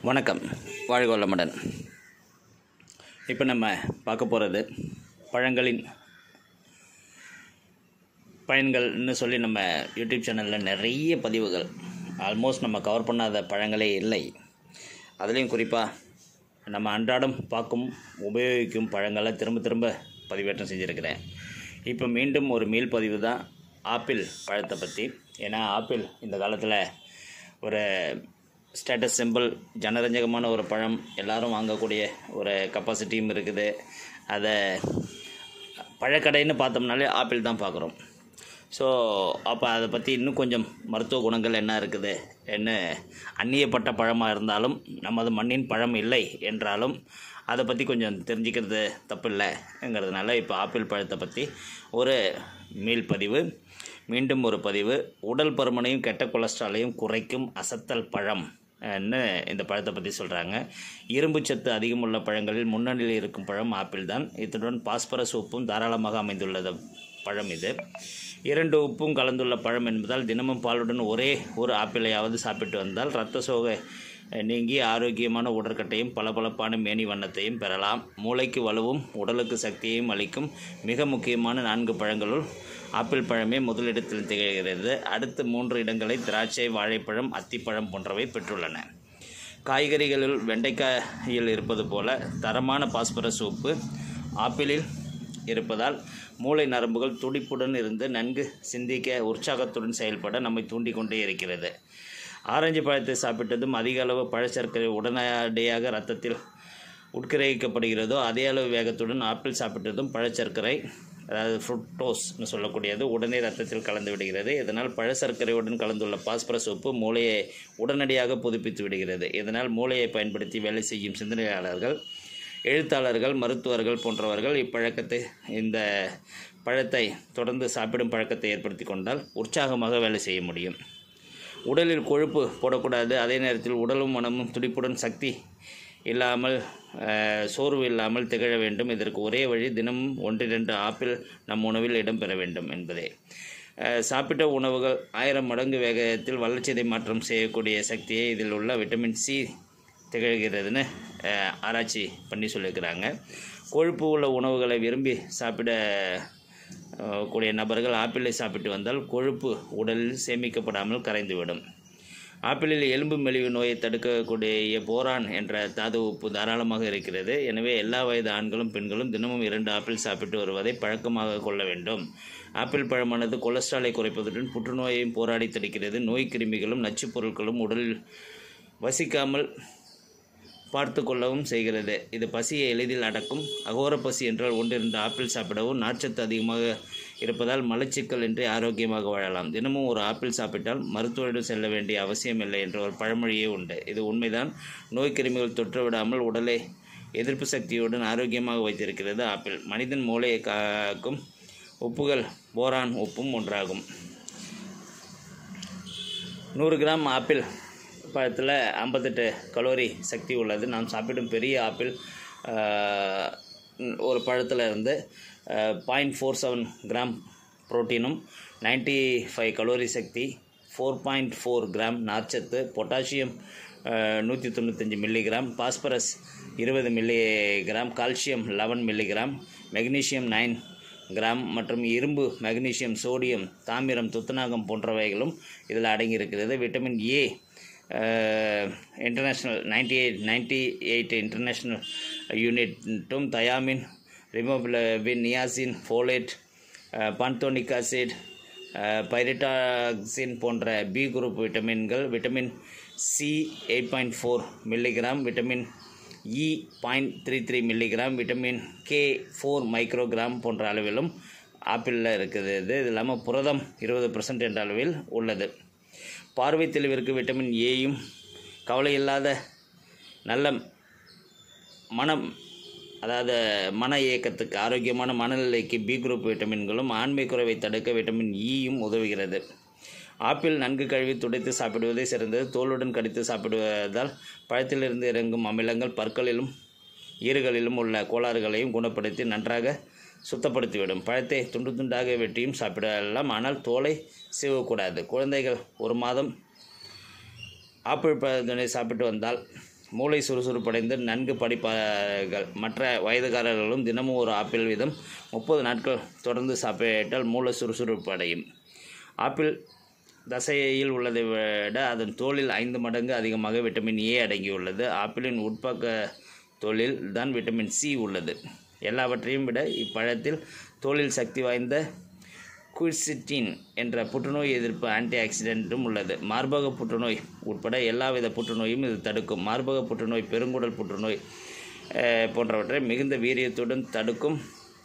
வணக்கம் வாழ்க வளமுடன் இப்போ நம்ம பார்க்க போகிறது பழங்களின் பயன்கள்னு சொல்லி நம்ம யூடியூப் சேனலில் நிறைய பதிவுகள் ஆல்மோஸ்ட் நம்ம கவர் பண்ணாத பழங்களே இல்லை அதுலேயும் குறிப்பாக நம்ம அன்றாடம் பார்க்கும் உபயோகிக்கும் பழங்களை திரும்ப திரும்ப பதிவேற்றம் செஞ்சுருக்கிறேன் இப்போ மீண்டும் ஒரு மீள் பதிவு தான் ஆப்பிள் பழத்தை பற்றி ஏன்னா ஆப்பிள் இந்த காலத்தில் ஒரு ஸ்டேட்டஸ் சிம்பிள் ஜனரஞ்சகமான ஒரு பழம் எல்லாரும் வாங்கக்கூடிய ஒரு கெப்பாசிட்டியும் இருக்குது அதை பழக்கடைன்னு பார்த்தோம்னாலே ஆப்பிள் தான் பார்க்குறோம் ஸோ அப்போ அதை பற்றி இன்னும் கொஞ்சம் மருத்துவ குணங்கள் என்ன இருக்குது என்ன அந்நியப்பட்ட பழமாக இருந்தாலும் நமது மண்ணின் பழம் இல்லை என்றாலும் அதை பற்றி கொஞ்சம் தெரிஞ்சுக்கிறது தப்பில்லைங்கிறதுனால இப்போ ஆப்பிள் பழத்தை பற்றி ஒரு மீள் பதிவு மீண்டும் ஒரு பதிவு உடல் பருமனையும் கெட்ட கொலஸ்ட்ராலையும் குறைக்கும் அசத்தல் பழம் ன்னு இந்த பழத்தை பற்றி சொல்கிறாங்க இரும்பு சத்து அதிகமுள்ள பழங்களில் முன்னணியில் இருக்கும் பழம் ஆப்பிள் தான் இத்துடன் பாஸ்பரஸ் உப்பும் தாராளமாக அமைந்துள்ளது பழம் இது இரண்டு உப்பும் கலந்துள்ள பழம் என்பதால் தினமும் பாலுடன் ஒரே ஒரு ஆப்பிளையாவது சாப்பிட்டு வந்தால் இரத்த சோகை நீங்கி ஆரோக்கியமான உடற்கட்டையும் பளபளப்பான மேனி வண்ணத்தையும் பெறலாம் மூளைக்கு வலுவும் உடலுக்கு சக்தியையும் அளிக்கும் மிக முக்கியமான நான்கு பழங்களுள் ஆப்பிள் பழமே முதலிடத்தில் திகழ்கிறது அடுத்த மூன்று இடங்களை திராட்சை வாழைப்பழம் அத்திப்பழம் போன்றவை பெற்றுள்ளன காய்கறிகளில் வெண்டைக்காயில் இருப்பது போல தரமான பாஸ்பரஸ் உப்பு ஆப்பிளில் இருப்பதால் மூளை நரம்புகள் துடிப்புடன் இருந்து நன்கு சிந்திக்க உற்சாகத்துடன் செயல்பட நம்மை தூண்டிக்கொண்டே இருக்கிறது ஆரஞ்சு பழத்தை சாப்பிட்டதும் அதிக அளவு பழச்சர்க்கரை உடனடியாக இரத்தத்தில் உட்கிரகிக்கப்படுகிறதோ அதே அளவு வேகத்துடன் ஆப்பிள் சாப்பிட்டதும் பழச்சர்க்கரை அதாவது ஃப்ருக்டோஸ்னு சொல்லக்கூடியது உடனே ரத்தத்தில் கலந்து விடுகிறது இதனால் பழ சர்க்கரையுடன் கலந்துள்ள பாஸ்பரஸ் உப்பு மூளையை உடனடியாக புதுப்பித்து விடுகிறது இதனால் மூளையை பயன்படுத்தி வேலை செய்யும் சிந்தனையாளர்கள் எழுத்தாளர்கள் மருத்துவர்கள் போன்றவர்கள் இப்பழக்கத்தை இந்த பழத்தை தொடர்ந்து சாப்பிடும் பழக்கத்தை ஏற்படுத்தி கொண்டால் உற்சாகமாக வேலை செய்ய முடியும் உடலில் கொழுப்பு போடக்கூடாது அதே நேரத்தில் உடலும் மனமும் துடிப்புடன் சக்தி இல்லாமல் சோர்வு இல்லாமல் திகழ வேண்டும் இதற்கு ஒரே வழி தினமும் ஒன்றிரண்டு ஆப்பிள் நம் உணவில் இடம்பெற வேண்டும் என்பதே சாப்பிட்ட உணவுகள் ஆயிரம் மடங்கு வேகத்தில் வளர்ச்சிதை மாற்றம் செய்யக்கூடிய சக்தியை இதில் உள்ள விட்டமின் சி திகழ்கிறதுன்னு ஆராய்ச்சி பண்ணி சொல்லியிருக்கிறாங்க கொழுப்பு உள்ள உணவுகளை விரும்பி சாப்பிட கூடிய நபர்கள் ஆப்பிளை சாப்பிட்டு வந்தால் கொழுப்பு உடலில் சேமிக்கப்படாமல் கரைந்துவிடும் ஆப்பிளில் எலும்பு மெலிவு நோயை தடுக்கக்கூடிய போரான் என்ற தாது உப்பு தாராளமாக இருக்கிறது எனவே எல்லா வயது ஆண்களும் பெண்களும் தினமும் இரண்டு ஆப்பிள் சாப்பிட்டு வருவதை பழக்கமாக கொள்ள வேண்டும் ஆப்பிள் பழமானது கொலஸ்ட்ராலை குறைப்பதுடன் புற்றுநோயையும் போராடி தடுக்கிறது நோய் கிருமிகளும் நச்சுப் பொருட்களும் உடலில் வசிக்காமல் பார்த்து கொள்ளவும் செய்கிறது இது பசியை எளிதில் அடக்கும் அகோர பசி என்றால் ஒன்றிரண்டு ஆப்பிள் சாப்பிடவும் நார்ச்சத்து அதிகமாக இருப்பதால் மலச்சிக்கல் இன்றி ஆரோக்கியமாக வாழலாம் தினமும் ஒரு ஆப்பிள் சாப்பிட்டால் மருத்துவரிடம் செல்ல வேண்டிய அவசியமில்லை என்ற ஒரு பழமொழியே உண்டு இது உண்மைதான் நோய் கிருமிகள் தொற்று விடாமல் உடலை எதிர்ப்பு சக்தியுடன் ஆரோக்கியமாக வைத்திருக்கிறது ஆப்பிள் மனிதன் மூளையை காக்கும் உப்புகள் போரான் உப்பும் ஒன்றாகும் நூறு கிராம் ஆப்பிள் பழத்தில் ஐம்பத்தெட்டு கலோரி சக்தி உள்ளது நாம் சாப்பிடும் பெரிய ஆப்பிள் ஒரு பழத்தில் இருந்து பாயிண்ட் ஃபோர் செவன் கிராம் ப்ரோட்டீனும் நைன்டி ஃபைவ் கலோரி சக்தி ஃபோர் பாயிண்ட் ஃபோர் கிராம் நார்ச்சத்து பொட்டாசியம் நூற்றி தொண்ணூத்தஞ்சு மில்லிகிராம் பாஸ்பரஸ் இருபது milligram calcium eleven milligram magnesium nine gram மற்றும் இரும்பு மெக்னீஷியம் சோடியம் தாமிரம் துத்தநாகம் போன்றவைகளும் இதில் அடங்கியிருக்கிறது vitamin A international ninety eight ninety eight international யூனிட்டும் thiamine riboflavin niacin folate pantothenic acid pyridoxine போன்ற பி குரூப் விட்டமின்கள் vitamin C eight point four milligram vitamin E point three three milligram vitamin K four microgram போன்ற அளவிலும் ஆப்பிளில் இருக்குது இது இது இல்லாமல் புரதம் இருபது பர்சன்ட் என்ற அளவில் உள்ளது பார்வை தெளிவிற்கு விட்டமின் ஏயும் கவலை இல்லாத நல்ல மனம் அதாவது மன இயக்கத்துக்கு ஆரோக்கியமான மனநிலைக்கு பி குரூப் விட்டமின்களும் ஆண்மை குறைவை தடுக்க விட்டமின் ஈயும் உதவுகிறது ஆப்பிள் நன்கு கழுவி துடைத்து சாப்பிடுவதே சிறந்தது தோலுடன் கடித்து சாப்பிடுவதால் பழத்திலிருந்து இறங்கும் அமிலங்கள் பற்களிலும் ஈறுகளிலும் உள்ள கோளாறுகளையும் குணப்படுத்தி நன்றாக சுத்தப்படுத்திவிடும் பழத்தை துண்டு துண்டாக வெட்டியும் சாப்பிடலாம் ஆனால் தோலை சீவக்கூடாது குழந்தைகள் ஒரு மாதம் ஆப்பிள் பழத்தினை சாப்பிட்டு வந்தால் மூளை சுறுசுறுப்படைந்து நன்கு படிப்பார்கள் மற்ற வயதுக்காரர்களும் தினமும் ஒரு ஆப்பிள் வீதம் முப்பது நாட்கள் தொடர்ந்து சாப்பிட்டால் மூளை சுறுசுறுப்பு அடையும் ஆப்பிள் தசையில் உள்ளதை விட அதன் தோலில் ஐந்து மடங்கு அதிகமாக விட்டமின் ஏ அடங்கியுள்ளது ஆப்பிளின் உட்பக்க தோலில் தான் விட்டமின் சி உள்ளது எல்லாவற்றையும் விட இப்பழத்தில் தோலில் சக்தி வாய்ந்த குர்சிட்டின் என்ற புற்றுநோய் எதிர்ப்பு ஆன்டி ஆக்சிடென்ட்டும் உள்ளது மார்பக புற்றுநோய் உட்பட எல்லாவித புற்றுநோயும் இது தடுக்கும் மார்பக புற்றுநோய் பெருங்குடல் புற்றுநோய் அஹ், போன்றவற்றை மிகுந்த வீரியத்துடன் தடுக்கும்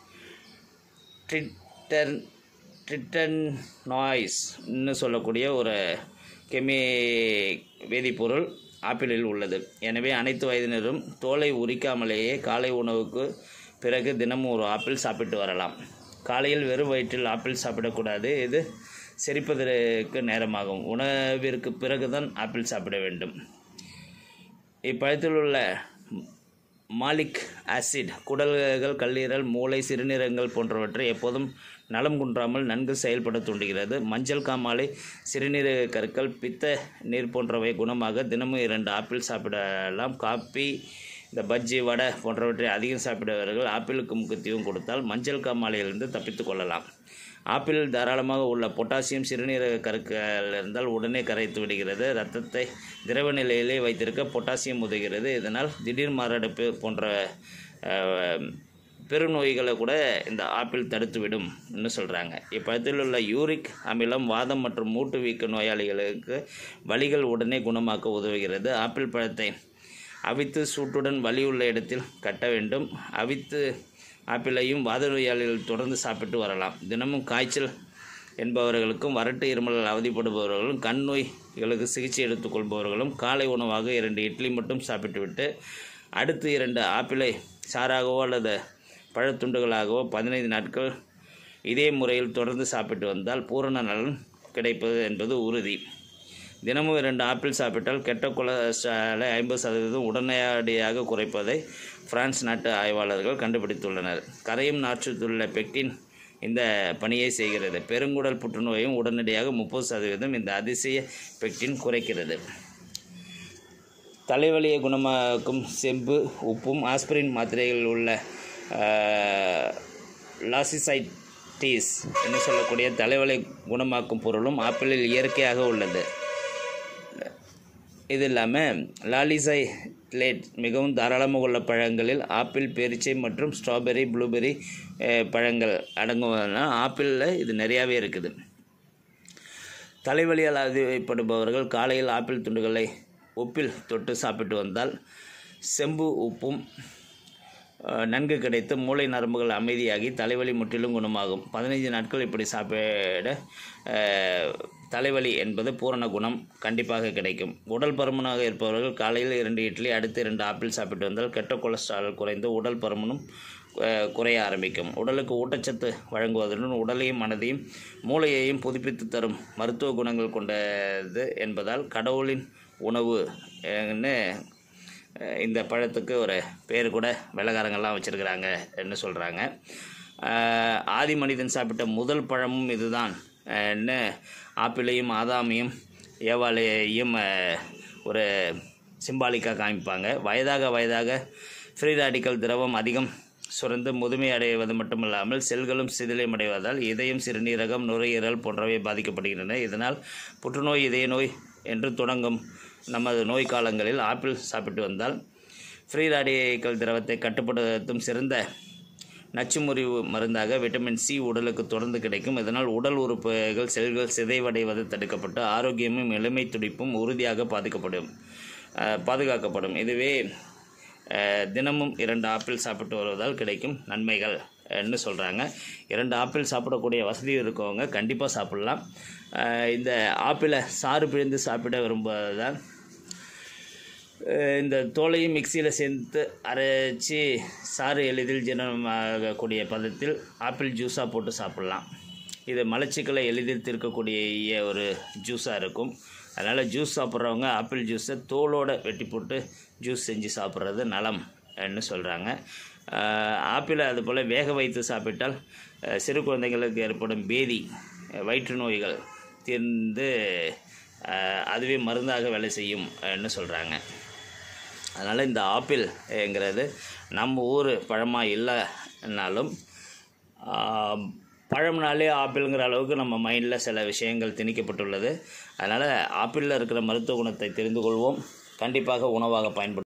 ட்ரிட்டன் ட்ரிட்டன் நாய்ஸ்ன்னு சொல்லக்கூடிய ஒரு கெமி வேதிப்பொருள் ஆப்பிளில் உள்ளது எனவே அனைத்து வயதினரும் தோலை உரிக்காமலேயே காலை உணவுக்கு பிறகு தினமும் ஒரு ஆப்பிள் சாப்பிட்டு வரலாம் காலையில் வெறும் வயிற்றில் ஆப்பிள் சாப்பிடக்கூடாது இது செரிப்பதற்கு நேரமாகும் உணவிற்கு பிறகுதான் ஆப்பிள் சாப்பிட வேண்டும் இப்பழத்தில் உள்ள மாலிக் ஆசிட் குடல்கள் கல்லீரல் மூளை சிறுநீரகங்கள் போன்றவற்றை எப்போதும் நலம் குன்றாமல் நன்கு செயல்பட தூண்டுகிறது மஞ்சள் காமாலை சிறுநீரக கற்கள் பித்த நீர் போன்றவை குணமாக தினமும் இரண்டு ஆப்பிள் சாப்பிடலாம் காப்பி இந்த பஜ்ஜி வடை போன்றவற்றை அதிகம் சாப்பிடுபவர்கள் ஆப்பிளுக்கு முக்கியத்துவம் கொடுத்தால் மஞ்சள் காமாலையிலிருந்து தப்பித்து கொள்ளலாம் ஆப்பிளில் தாராளமாக உள்ள பொட்டாசியம் சிறுநீரக கற்கள் இருந்தால் உடனே கரைத்து விடுகிறது இரத்தத்தை திரவ நிலையிலே வைத்திருக்க பொட்டாசியம் உதவுகிறது இதனால் திடீர் மாரடைப்பு போன்ற அஹ், பெருநோய்களை கூட இந்த ஆப்பிள் தடுத்துவிடும் ன்னு சொல்கிறாங்க இப்பழத்தில் உள்ள யூரிக் அமிலம் வாதம் மற்றும் மூட்டு வீக்க நோயாளிகளுக்கு வலிகள் உடனே குணமாக்க உதவுகிறது ஆப்பிள் பழத்தை அவித்து சூட்டுடன் வலி உள்ள இடத்தில் கட்ட வேண்டும் அவித்து ஆப்பிளையும் வாத நோயாளிகள் தொடர்ந்து சாப்பிட்டு வரலாம் தினமும் காய்ச்சல் என்பவர்களுக்கும் வறட்டு இருமல் அவதிப்படுபவர்களும் கண் நோய்களுக்கு சிகிச்சை எடுத்துக்கொள்பவர்களும் காலை உணவாக இரண்டு இட்லி மட்டும் சாப்பிட்டுவிட்டு அடுத்து இரண்டு ஆப்பிளை சாறாகவோ அல்லது பழத்துண்டுகளாகவோ பதினைந்து நாட்கள் இதே முறையில் தொடர்ந்து சாப்பிட்டு வந்தால் பூரண நலன் கிடைப்பது என்பது உறுதி தினமும் இரண்டு ஆப்பிள் சாப்பிட்டால் கெட்ட கொலஸ்ட்ராலை ஐம்பது சதவீதம் உடனடியாக குறைப்பதை பிரான்ஸ் நாட்டு ஆய்வாளர்கள் கண்டுபிடித்துள்ளனர் கரையும் நாற்றுள்ள பெக்டின் இந்த பணியை செய்கிறது பெருங்குடல் புற்றுநோயும் உடனடியாக முப்பது சதவீதம் இந்த அதிசய பெக்டின் குறைக்கிறது தலைவலியை குணமாக்கும் செம்பு உப்பும் ஆஸ்பிரின் மாத்திரைகளில் உள்ள லாசிசைட்டிஸ் என்று சொல்லக்கூடிய தலைவலி குணமாக்கும் பொருளும் ஆப்பிளில் இயற்கையாக உள்ளது இது இல்லாமல் லாலிசைலேட் மிகவும் தாராளமாக உள்ள பழங்களில் ஆப்பிள் பேரிச்சை மற்றும் ஸ்ட்ராபெரி ப்ளூபெரி அஹ், பழங்கள் அடங்குவதனால் ஆப்பிளில் இது நிறையாவே இருக்குது தலைவலியால் அவதிப்படுபவர்கள் காலையில் ஆப்பிள் துண்டுகளை உப்பில் தொட்டு சாப்பிட்டு வந்தால் செம்பு உப்பும் அஹ், நன்கு கிடைத்து மூளை நரம்புகள் அமைதியாகி தலைவலி முற்றிலும் குணமாகும் பதினைஞ்சு நாட்கள் இப்படி சாப்பிட அஹ், தலைவலி என்பது பூரண குணம் கண்டிப்பாக கிடைக்கும் உடல் பருமனாக இருப்பவர்கள் காலையில் இரண்டு இட்லி அடுத்து இரண்டு ஆப்பிள் சாப்பிட்டு வந்தால் கெட்ட கொலஸ்ட்ரால் குறைந்து உடல் பருமனும் அஹ், குறைய ஆரம்பிக்கும் உடலுக்கு ஊட்டச்சத்து வழங்குவதுடன் உடலையும் மனதையும் மூளையையும் புதுப்பித்து தரும் மருத்துவ குணங்கள் கொண்டது என்பதால் கடவுளின் உணவு ன்னு அஹ், இந்த பழத்துக்கு ஒரு பேர் கூட வெள்ளக்காரங்கள்லாம் வச்சுருக்கிறாங்க என்ன சொல்கிறாங்க ஆதி மனிதன் சாப்பிட்ட முதல் பழமும் இதுதான் அஹ், ன்னு ஆப்பிளையும் ஆதாமையும் ஏவாளையையும் அஹ், ஒரு சிம்பாலிக்காக காமிப்பாங்க வயதாக வயதாக ஃப்ரீ ராடிக்கல் திரவம் அதிகம் சுரந்து முதுமை அடைவது மட்டுமல்லாமல் செல்களும் சிதிலமடைவதால் இதயம் சிறுநீரகம் நுரையீரல் போன்றவை பாதிக்கப்படுகின்றன இதனால் புற்றுநோய் இதய நோய் என்று தொடங்கும் நமது நோய் காலங்களில் ஆப்பிள் சாப்பிட்டு வந்தால் ஃப்ரீ ராடிக்கல் திரவத்தை கட்டுப்படுத்தும் சிறந்த நச்சுமுறிவு மருந்தாக விட்டமின் சி உடலுக்கு தொடர்ந்து கிடைக்கும் இதனால் உடல் உறுப்புகள் செல்கள் சிதைவடைவது தடுக்கப்பட்டு ஆரோக்கியமும் இளமை துடிப்பும் உறுதியாக பாதிக்கப்படும் அஹ், பாதுகாக்கப்படும் இதுவே அஹ், தினமும் இரண்டு ஆப்பிள் சாப்பிட்டு வருவதால் கிடைக்கும் நன்மைகள் ன்னு சொல்கிறாங்க இரண்டு ஆப்பிள் சாப்பிடக்கூடிய வசதி இருக்கவங்க கண்டிப்பாக சாப்பிட்லாம் அஹ், இந்த ஆப்பிளை சாறு பிழிந்து சாப்பிட விரும்புவதால் அஹ் இந்த தோலையும் மிக்சியில் சேர்த்து அரைச்சி சாறு எளிதில் ஜீரணமாகக்கூடிய பதத்தில் ஆப்பிள் ஜூஸாக போட்டு சாப்பிட்லாம் இது மலச்சிக்கலை எளிதில் தீர்க்கக்கூடிய ஒரு ஜூஸாக இருக்கும் அதனால் ஜூஸ் சாப்பிட்றவங்க ஆப்பிள் ஜூஸை தோலோடு வெட்டி போட்டு ஜூஸ் செஞ்சு சாப்பிட்றது நலம் ன்னு சொல்கிறாங்க ஆப்பிளை அதுபோல் வேக வைத்து சாப்பிட்டால் அஹ், சிறு குழந்தைங்களுக்கு ஏற்படும் பேதி அஹ், வயிற்று நோய்கள் தீர்ந்து அஹ், அதுவே மருந்தாக வேலை செய்யும் ன்னு சொல்கிறாங்க அதனால் இந்த ஆப்பிள்ங்கிறது நம்ம ஊர் பழமாக இல்லைன்னாலும் ஆம், பழம்னாலே ஆப்பிள்ங்கிற அளவுக்கு நம்ம மைண்டில் சில விஷயங்கள் திணிக்கப்பட்டுள்ளது அதனால் ஆப்பிளில் இருக்கிற மருத்துவ குணத்தை தெரிந்து கொள்வோம் கண்டிப்பாக உணவாக பயன்படுத்தும்